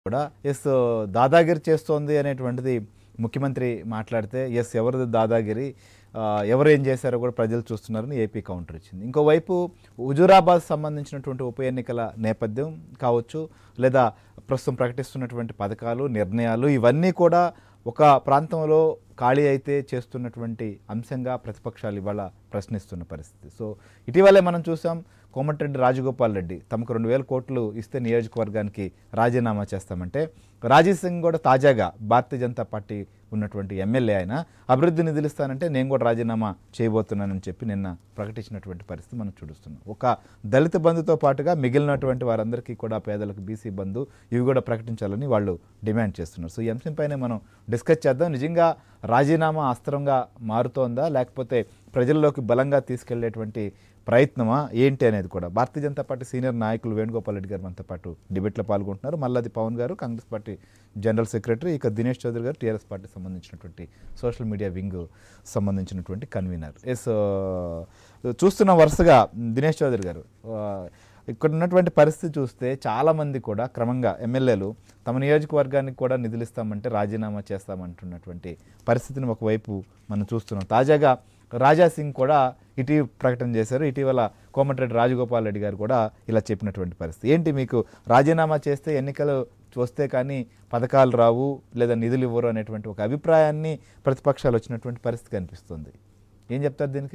కూడా ఎస్ దాదాగిరి చేస్తోంది అనేటువంటిది ముఖ్యమంత్రి మాట్లాడితే ఎస్ ఎవరిది దాదాగిరి ఆ, ఎవరు ఏం చేశారో కూడా ప్రజలు చూస్తున్నారని ఏపీ కౌంటర్ ఇచ్చింది ఇంకోవైపు హుజూరాబాద్ సంబంధించినటువంటి ఉప ఎన్నికల నేపథ్యం కావచ్చు లేదా ప్రస్తుతం ప్రకటిస్తున్నటువంటి పథకాలు నిర్ణయాలు ఇవన్నీ కూడా ఒక ప్రాంతంలో ఖాళీ అయితే చేస్తున్నటువంటి అంశంగా ప్రతిపక్షాలు ఇవాళ ప్రశ్నిస్తున్న పరిస్థితి సో ఇటీవలే మనం చూసాం కోమటిరెడ్డి రాజగోపాల్ రెడ్డి తమకు రెండు వేల కోట్లు ఇస్తే నియోజకవర్గానికి రాజీనామా చేస్తామంటే రాజీవ్ సింగ్ కూడా తాజాగా భారతీయ జనతా పార్టీ ఉన్నటువంటి ఎమ్మెల్యే ఆయన అభివృద్ధి నిధులు ఇస్తానంటే నేను కూడా రాజీనామా చేయబోతున్నానని చెప్పి నిన్న ప్రకటించినటువంటి పరిస్థితి మనం చూస్తున్నాం ఒక దళిత బంధుతో పాటుగా మిగిలినటువంటి వారందరికీ కూడా పేదలకు బీసీ బంధు ఇవి కూడా ప్రకటించాలని వాళ్ళు డిమాండ్ చేస్తున్నారు సో ఈ అంశంపైనే మనం డిస్కస్ చేద్దాం నిజంగా రాజీనామా అస్త్రంగా మారుతోందా లేకపోతే ప్రజల్లోకి బలంగా తీసుకెళ్లేటువంటి ప్రయత్నమా ఏంటి అనేది కూడా భారతీయ జనతా పార్టీ సీనియర్ నాయకులు వేణుగోపాల్ రెడ్డి గారు మనతో పాటు డిబేట్లో పాల్గొంటున్నారు మల్లాది పవన్ గారు కాంగ్రెస్ పార్టీ జనరల్ సెక్రటరీ ఇక దినేష్ చౌదరి గారు టీఆర్ఎస్ పార్టీ సంబంధించినటువంటి సోషల్ మీడియా వింగ్ సంబంధించినటువంటి కన్వీనర్ ఎస్ చూస్తున్న వరుసగా దినేష్ చౌదరి గారు ఆ, ఇక్కడ ఉన్నటువంటి పరిస్థితి చూస్తే చాలామంది కూడా క్రమంగా ఎమ్మెల్యేలు తమ నియోజకవర్గానికి కూడా నిధులు ఇస్తామంటే రాజీనామా చేస్తామంటున్నటువంటి పరిస్థితిని ఒకవైపు మనం చూస్తున్నాం తాజాగా రాజా సింగ్ కూడా ఇటీవల ప్రకటన చేశారు ఇటీవల కోమటిరెడ్డి రాజగోపాల్ రెడ్డి గారు కూడా ఇలా చెప్పినటువంటి పరిస్థితి ఏంటి మీకు రాజీనామా చేస్తే ఎన్నికలు వస్తే కానీ పథకాలు రావు లేదా నిధులు ఇవ్వరు అనేటువంటి ఒక అభిప్రాయాన్ని ప్రతిపక్షాలు వచ్చినటువంటి పరిస్థితి కనిపిస్తుంది ఏం చెప్తారు దీనికి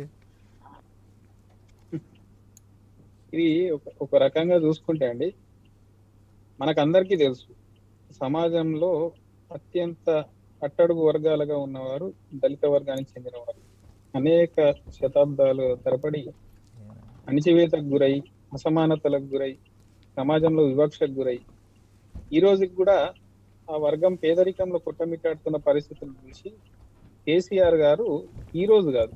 ఇది ఒక ఒక రకంగా చూసుకుంటే అండి మనకందరికీ తెలుసు సమాజంలో అత్యంత అట్టడుగు వర్గాలుగా ఉన్నవారు దళిత వర్గానికి చెందినవారు అనేక శతాబ్దాలు తరబడి అణిచివేతకు గురై అసమానతలకు గురై సమాజంలో వివక్షకు గురై ఈ రోజుకి కూడా ఆ వర్గం పేదరికంలో కొట్టమిట్టాడుతున్న పరిస్థితులు చూసి కేసీఆర్ గారు ఈ రోజు కాదు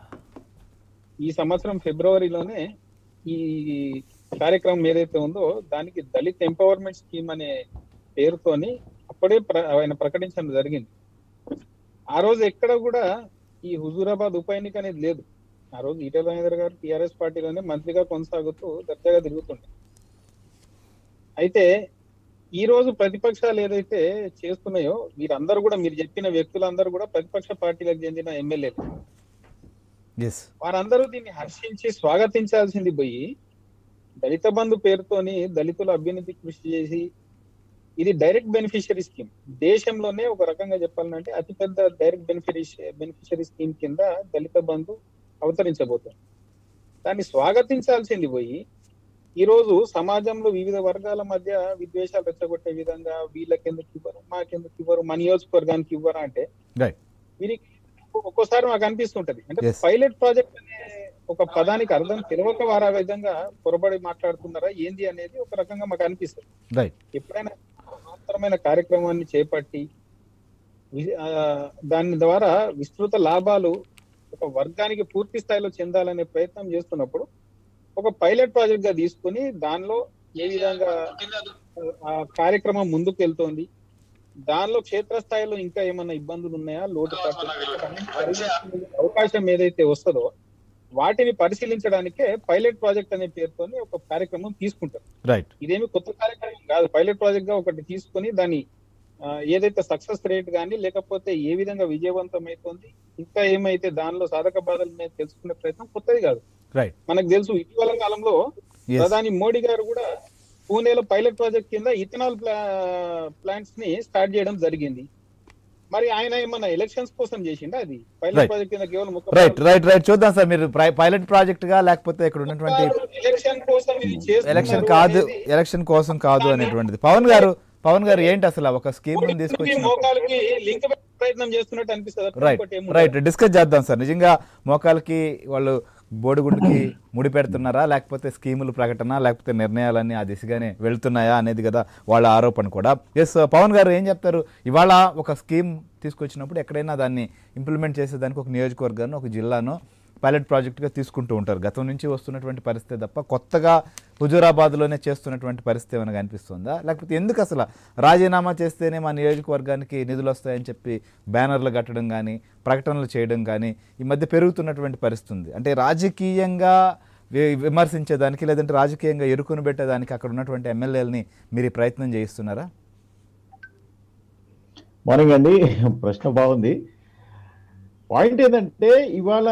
ఈ సంవత్సరం ఫిబ్రవరిలోనే ఈ కార్యక్రమం ఏదైతే ఉందో దానికి దళిత్ ఎంపవర్మెంట్ స్కీమ్ అనే పేరుతోని అప్పుడే ప్ర- ఆయన ప్రకటించడం జరిగింది ఆ రోజు ఎక్కడ కూడా ఈ హుజూరాబాద్ ఉప ఎన్నిక అనేది లేదు ఆ రోజు ఈటెల రాజేందర్ గారు టిఆర్ఎస్ పార్టీలోనే మంత్రిగా కొనసాగుతూ దర్జాగా తిరుగుతుండే అయితే ఈ రోజు ప్రతిపక్షాలు ఏదైతే చేస్తున్నాయో వీరందరూ కూడా మీరు చెప్పిన వ్యక్తులందరూ కూడా ప్రతిపక్ష పార్టీలకు చెందిన ఎమ్మెల్యేలు ఎస్ వారందరూ దీన్ని హర్షించి స్వాగతించాల్సింది పోయి దళిత బంధు పేరుతోని దళితుల అభ్యున్నతి కృషి చేసి ఇది డైరెక్ట్ బెనిఫిషియరీ స్కీమ్ దేశంలోనే ఒక రకంగా చెప్పాలంటే అతిపెద్ద డైరెక్ట్ బెనిఫిషరీ బెనిఫిషరీ స్కీమ్ కింద దళిత బంధు అవతరించబోతుంది దాన్ని స్వాగతించాల్సింది పోయి ఈ రోజు సమాజంలో వివిధ వర్గాల మధ్య విద్వేషాలు రెచ్చగొట్టే విధంగా వీళ్ళకెందుకు ఇవ్వరు మాకెందుకు ఇవ్వరు మా నియోజకవర్గానికి ఇవ్వరా అంటే రైట్ వీరికి ఒక్కోసారి మాకు అనిపిస్తుంటది అంటే Yes. పైలట్ ప్రాజెక్ట్ అనే ఒక పదానికి అర్థం తెలియక వారు ఆ విధంగా పొరబడి మాట్లాడుతున్నారా ఏంది అనేది ఒక రకంగా మాకు అనిపిస్తుంది రైట్ ఎప్పుడైనా మహత్తరమైన కార్యక్రమాన్ని చేపట్టి వి- ఆ, దాని ద్వారా విస్తృత లాభాలు ఒక వర్గానికి పూర్తి స్థాయిలో చెందాలనే ప్రయత్నం చేస్తున్నప్పుడు ఒక పైలట్ ప్రాజెక్ట్ గా తీసుకుని దానిలో ఏ విధంగా ఆ కార్యక్రమం ముందుకు వెళ్తోంది దానిలో క్షేత్రస్థాయిలో ఇంకా ఏమైనా ఇబ్బందులు ఉన్నాయా లోటుపాట్లు అవకాశం ఏదైతే వస్తుందో వాటిని పరిశీలించడానికే పైలట్ ప్రాజెక్ట్ అనే పేరుతోని ఒక కార్యక్రమం తీసుకుంటారు రైట్ ఇదేమి కొత్త కార్యక్రమం కాదు పైలట్ ప్రాజెక్ట్ గా ఒకటి తీసుకొని దాన్ని ఆ, ఏదైతే సక్సెస్ రేట్ కానీ లేకపోతే ఏ విధంగా విజయవంతం అవుతుంది ఇంకా ఏమైతే దానిలో సాధక బాధలు ఉన్నాయో తెలుసుకునే ప్రయత్నం కొత్తది కాదు రైట్ మనకు తెలుసు ఇటీవల కాలంలో ఎస్ ప్రధాని మోడీ గారు కూడా పూణేలో పైలట్ ప్రాజెక్ట్ కింద ఇథనాల్ ప్లాంట్స్ ని స్టార్ట్ చేయడం జరిగింది మరి ఆయన ఏమన్నా ఎలక్షన్స్ కోసం చేసిండా అది పైలట్ Right. ప్రాజెక్ట్ కింద కేవలం ఒక రైట్ రైట్ రైట్ చూద్దాం సార్ మీరు ప్రై- పైలట్ ప్రాజెక్ట్ గా లేకపోతే ఇక్కడ ఉన్నటువంటి ఎలక్షన్ కోసం ఇది చేస్తున్నారు ఎలక్షన్ కాదు అనేది ఎలక్షన్ కోసం కాదు అనేటువంటిది పవన్ గారు పవన్ గారు ఏంటి అసలు ఆ ఒక స్కీమ్ మీ తీసుకొచ్చిన మోకాలకి లింక్ పెట్టే ప్రయత్నం చేస్తున్నట్టు అనిపిస్తుంది రైట్ రైట్ డిస్కస్ చేద్దాం సార్ నిజంగా మోకాలకి వాళ్ళు బోడిగుండుకి ముడి పెడుతున్నారా లేకపోతే స్కీములు ప్రకటన లేకపోతే నిర్ణయాలన్నీ ఆ దిశగానే వెళ్తున్నాయా అనేది కదా వాళ్ళ ఆరోపణ కూడా ఎస్ పవన్ గారు ఏం చెప్తారు ఇవాళ ఒక స్కీమ్ తీసుకొచ్చినప్పుడు ఎక్కడైనా దాన్ని ఇంప్లిమెంట్ చేసేదానికి ఒక నియోజకవర్గాన్ని ఒక జిల్లాను పైలట్ ప్రాజెక్టుగా తీసుకుంటూ ఉంటారు గతం నుంచి వస్తున్నటువంటి పరిస్థితి తప్ప కొత్తగా హుజూరాబాద్లోనే చేస్తున్నటువంటి పరిస్థితి ఏమైనా కనిపిస్తుందా లేకపోతే ఎందుకు అసలు రాజీనామా చేస్తేనే మా నియోజకవర్గానికి నిధులు వస్తాయని చెప్పి బ్యానర్లు కట్టడం కానీ ప్రకటనలు చేయడం కానీ ఈ మధ్య పెరుగుతున్నటువంటి పరిస్థితి ఉంది అంటే రాజకీయంగా వి- విమర్శించేదానికి లేదంటే రాజకీయంగా ఎరుకుని పెట్టేదానికి అక్కడ ఉన్నటువంటి ఎమ్మెల్యేలని మీరు ఈ ప్రయత్నం చేయిస్తున్నారా మార్నింగ్ అండి ప్రశ్న బాగుంది పాయింట్ ఏంటంటే ఇవాళ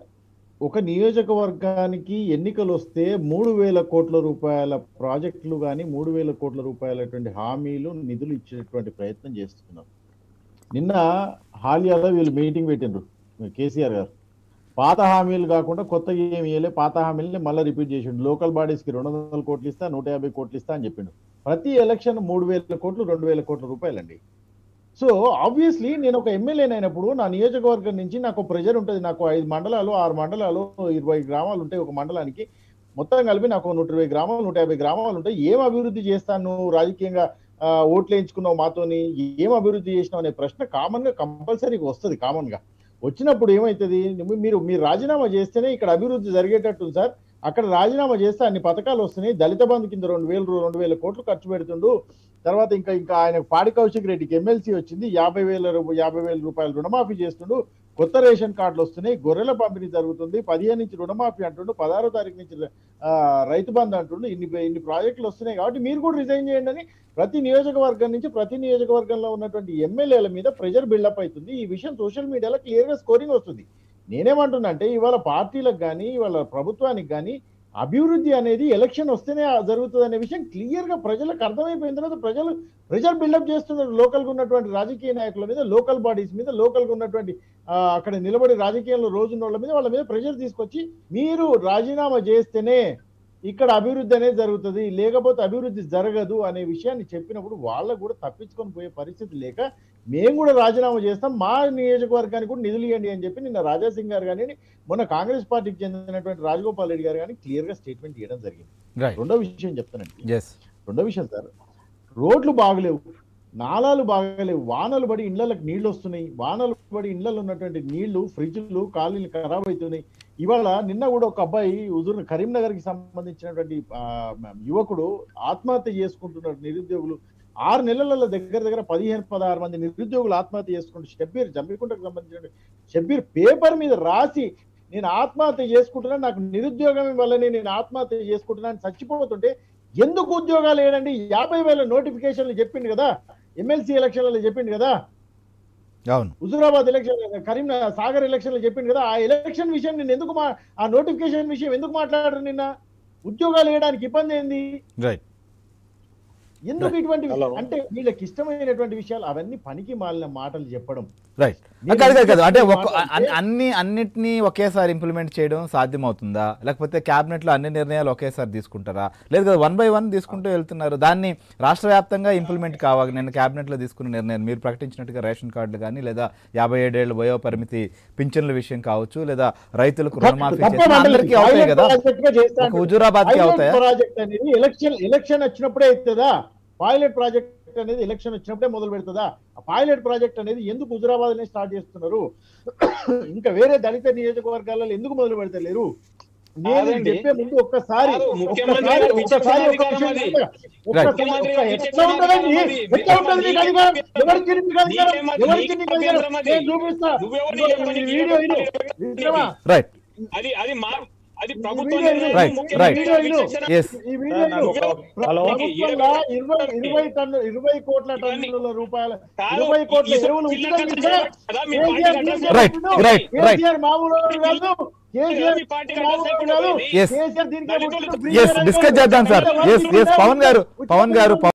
ఒక నియోజకవర్గానికి ఎన్నికలు వస్తే మూడు వేల కోట్ల రూపాయల ప్రాజెక్టులు కానీ మూడు వేల కోట్ల రూపాయలటువంటి హామీలు నిధులు ఇచ్చేటువంటి ప్రయత్నం చేస్తున్నారు నిన్న హాలియాలో వీళ్ళు మీటింగ్ పెట్టిండ్రు కేసీఆర్ గారు పాత హామీలు కాకుండా కొత్త ఏమి ఇవ్వలే పాత హామీలని మళ్ళీ రిపీట్ చేసిండు లోకల్ బాడీస్కి రెండు వందల కోట్లు ఇస్తా నూట యాభై కోట్లు ఇస్తా అని చెప్పిండు ప్రతి ఎలక్షన్ మూడు వేల కోట్లు రెండు వేల కోట్ల రూపాయలండి సో ఆబ్వియస్లీ నేను ఒక ఎమ్మెల్యేని అయినప్పుడు నా నియోజకవర్గం నుంచి నాకు ప్రెజర్ ఉంటుంది నాకు ఐదు మండలాలు ఆరు మండలాలు ఇరవై గ్రామాలు ఉంటాయి ఒక మండలానికి మొత్తం కలిపి నాకు నూట ఇరవై గ్రామాలు నూట యాభై గ్రామాలు ఉంటాయి ఏం అభివృద్ధి చేస్తాను నువ్వు రాజకీయంగా ఆ, ఓట్లు వేయించుకున్నావు మాతోని ఏం అభివృద్ధి చేసినావు అనే ప్రశ్న కామన్ గా కంపల్సరీగా వస్తుంది కామన్ గా వచ్చినప్పుడు ఏమవుతుంది మీరు మీరు రాజీనామా చేస్తేనే ఇక్కడ అభివృద్ధి జరిగేటట్టు ఉంది సార్ అక్కడ రాజీనామా చేస్తే అన్ని పథకాలు వస్తున్నాయి దళిత బంధు కింద రెండు వేలు రెండు వేల కోట్లు ఖర్చు పెడుతుండు తర్వాత ఇంకా ఇంకా ఆయన పాడి కౌశిక్ రెడ్డికి ఎమ్మెల్సీ వచ్చింది యాభై వేల రూ- యాభై వేల రూపాయలు రుణమాఫీ చేస్తుండు కొత్త రేషన్ కార్డులు వస్తున్నాయి గొర్రెల పంపిణీ జరుగుతుంది పదిహేను నుంచి రుణమాఫీ అంటుండు పదహారో తారీఖు నుంచి ఆ, రైతు బంధు అంటుండు ఇన్ని ఇన్ని ప్రాజెక్టులు వస్తున్నాయి కాబట్టి మీరు కూడా రిజైన్ చేయండి అని ప్రతి నియోజకవర్గం నుంచి ప్రతి నియోజకవర్గంలో ఉన్నటువంటి ఎమ్మెల్యేల మీద ప్రెజర్ బిల్డప్ అవుతుంది ఈ విషయం సోషల్ మీడియాలో క్లియర్ గా స్కోరింగ్ వస్తుంది నేనేమంటున్నా అంటే ఇవాళ పార్టీలకు కానీ ఇవాళ ప్రభుత్వానికి కానీ అభివృద్ధి అనేది ఎలక్షన్ వస్తేనే జరుగుతుంది అనే విషయం క్లియర్ గా ప్రజలకు అర్థమైపోయిన తర్వాత ప్రజలు ప్రెజర్ బిల్డప్ చేస్తున్నారు లోకల్ గా ఉన్నటువంటి రాజకీయ నాయకుల మీద లోకల్ బాడీస్ మీద లోకల్ గా ఉన్నటువంటి ఆ, అక్కడ నిలబడి రాజకీయాల్లో రోజున్న వాళ్ళ మీద వాళ్ళ మీద ప్రెజర్ తీసుకొచ్చి మీరు రాజీనామా చేస్తేనే ఇక్కడ అభివృద్ధి అనేది జరుగుతుంది లేకపోతే అభివృద్ధి జరగదు అనే విషయాన్ని చెప్పినప్పుడు వాళ్ళకు కూడా తప్పించుకొని పోయే పరిస్థితి లేక మేము కూడా రాజీనామా చేస్తాం మా నియోజకవర్గానికి కూడా నిధులు ఇవ్వండి అని చెప్పి నిన్న రాజా సింగ్ గారు కానీ మొన్న కాంగ్రెస్ పార్టీకి చెందినటువంటి రాజగోపాల్ రెడ్డి గారు కానీ క్లియర్ గా స్టేట్మెంట్ ఇవ్వడం జరిగింది రైట్ రెండో విషయం చెప్తానండి ఎస్ రెండో విషయం సార్ రోడ్లు బాగలేవు నాలాలు బాగలేవు వానలు పడి ఇళ్లకు నీళ్లు వస్తున్నాయి వానలు పడి ఇళ్లలో ఉన్నటువంటి నీళ్లు ఫ్రిడ్జ్లు ఖాళీలు ఖరాబ్ అవుతున్నాయి ఇవాళ నిన్న కూడా ఒక అబ్బాయి హుజూర్ కరీంనగర్ కి సంబంధించినటువంటి ఆ, యువకుడు ఆత్మహత్య చేసుకుంటున్నారు నిరుద్యోగులు ఆరు నెలల దగ్గర దగ్గర పదిహేను పదహారు మంది నిరుద్యోగులు ఆత్మహత్య చేసుకుంటూ షబ్బీర్ జమ్మికుంటకు సంబంధించిన షబ్బీర్ పేపర్ మీద రాసి నేను ఆత్మహత్య చేసుకుంటున్నాను నాకు నిరుద్యోగం వల్లనే నేను ఆత్మహత్య చేసుకుంటున్నాను చచ్చిపోతుంటే ఎందుకు ఉద్యోగాలు వేయడండి యాభై వేల నోటిఫికేషన్లు చెప్పిండు కదా ఎమ్మెల్సీ ఎలక్షన్లలో చెప్పిండు కదా అవును హుజూరాబాద్ ఎలక్షన్ కరీంనగర్ సాగర్ ఎలక్షన్లో చెప్పిండు కదా ఆ ఎలక్షన్ విషయం నేను ఎందుకు మా ఆ నోటిఫికేషన్ విషయం ఎందుకు మాట్లాడరు నిన్న ఉద్యోగాలు వేయడానికి ఇబ్బంది ఏంది రైట్ ఎందుకు ఇటువంటి Hello. అంటే వీళ్ళకి ఇష్టమైనటువంటి విషయాలు అవన్నీ పనికి మాలిన మాటలు చెప్పడం రైట్ నేను కాదు కాదు కాదు అంటే ఎందుకు ఒక్క మాట్లాడితే- అన్ని- అన్ని అన్నిటినీ ఒకేసారి ఇంప్లిమెంట్ చేయడం సాధ్యమవుతుందా లేకపోతే cabinet లో అన్ని నిర్ణయాలు ఒకేసారి తీసుకుంటారా లేదు కదా వన్ బై వన్ తీసుకుంటూ వెళ్తున్నారు దాన్ని రాష్ట్ర వ్యాప్తంగా ఇంప్లిమెంట్ కావాలి నేను cabinet లో తీసుకున్న నిర్ణయం మీరు ప్రకటించినట్టుగా రేషన్ కార్డులు కానీ లేదా యాభై ఏడేళ్ల వయో పరిమితి పింఛన్ల విషయం కావచ్చు లేదా రైతులకు రుణమాఫీ తప్ప చేసిన మండలి అందరికీ అవుతాయి పైలట్ కదా ప్రాజెక్ట్ గా చేస్తా ఒక అంటారు. హుజూరాబాద్కి పైలట్ అవుతాయా ప్రాజెక్ట్ అనేది ఎలక్షన్ ఎలక్షన్ వచ్చినప్పుడే అవుతుందా పైలట్ ప్రాజెక్ట్ అనేది ఎలక్షన్ వచ్చినప్పుడే మొదలు పెడుతుందా ఆ పైలట్ ప్రాజెక్ట్ అనేది ఎందుకు హుజురాబాద్ లో స్టార్ట్ చేస్తున్నారు ఇంకా వేరే దళిత నియోజకవర్గాలలో ఎందుకు మొదలు పెడతలేరు నేను కాదండి. చెప్పే ముందు ఒక్కసారి కాదు, ముఖ్యమంత్రి ఒక్కసారి గారు ఒక్కసారి ఒక్క విచక్షణ విషయం అధికారం చెప్తా. ఒక్కసారి ముఖ్యమంత్రి ఒక్క గారు ఎట్లా విచక్షణ ఉంటుందండి? అధికారం ఎట్లా ఉంటుంది మీకు అధికారం? ఎవరికి మీకు అధికారం? నీకేం- ఎవరికి మీకు నీకేం అధికారం? అభ్యంతరం అది? నేను చూపిస్తా నువ్వెవరు ఇదిగో చెప్పడానికి ఈ వీడియో విను. వింటున్నావా? రైట్ అది అది మా అది ఈ ప్రభుత్వం వీడియో నిర్ణయం, రైట్, ముఖ్యమంత్రి రైట్. గారి విచక్షణ ఎస్ ఈ వీడియో నాకు విను. ఒక- హలో. మీకు ప్రభుత్వంలో ఇరవై ఇరవై టన్ను ఇరవై కోట్ల ఇవన్నీ- టన్నుల రూపాయల కాదు, ఇరవై కోట్ల ఈ ఎరువులు పిల్లల ఉచితంగా ఖర్చు ఇస్తే కదా, మీ పార్టీ కేసీఆర్ అడ్రస్ దీనికి రైట్, ఏమంటున్నాడు? Right, right. కేసీఆర్ మామూలు వాడు కాదు కేసీఆర్ మీ పార్టీ మామూలు అడ్రస్ వాడు కాదు లేకుండా Yes. కేసీఆర్ దీనికి దళితులు ఏమంటున్నాడు? ఎస్ డిస్కస్ చేద్దాం సార్ ఎస్ ఎస్ పవన్ గారు పవన్ గారు